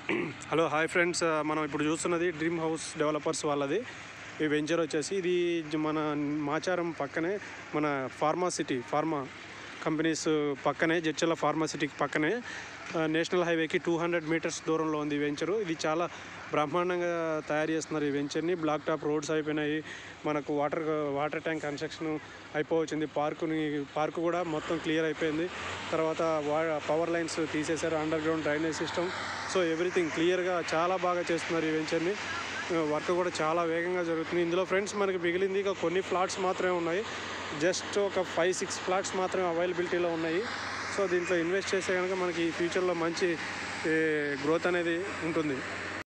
hello hi friends మనం ఇప్పుడు చూస్తున్నది డ్రీమ్ హౌస్ డెవలపర్స్ వాళ్ళది ఈ వెంచర్ వచ్చేసి ఇది జ- మన మాచారం పక్కనే మన ఫార్మా సిటీ ఫార్మా కంపెనీస్ పక్కనే జడ్చల ఫార్మా సిటీకి పక్కనే ఆ, నేషనల్ హైవేకి టూ హండ్రెడ్ మీటర్స్ దూరంలో ఉంది ఈ వెంచరు ఇది చాలా బ్రహ్మాండంగా తయారు చేస్తున్నారు ఈ వెంచర్ని బ్లాక్ టాప్ రోడ్స్ అయిపోయినాయి మనకు వాటర్ వాటర్ ట్యాంక్ కన్స్ట్రక్షన్ అయిపోవచ్చింది పార్కుని పార్కు కూడా మొత్తం క్లియర్ అయిపోయింది తర్వాత వా పవర్ లైన్స్ తీసేశారు underground drainage system so everything క్లియర్గా చాలా బాగా చేస్తున్నారు ఈ వెంచర్ని వర్క్ కూడా చాలా వేగంగా జరుగుతుంది ఇందులో ఫ్రెండ్స్ మనకి మిగిలింది ఇక కొన్ని ఫ్లాట్స్ మాత్రమే ఉన్నాయి జస్ట్ ఒక ఫైవ్ సిక్స్ ఫ్లాట్స్ మాత్రమే అవైలబిలిటీలో ఉన్నాయి సో దీంట్లో ఇన్వెస్ట్ చేస్తే కనుక మనకి ఫ్యూచర్లో మంచి గ్రోత్ అనేది ఉంటుంది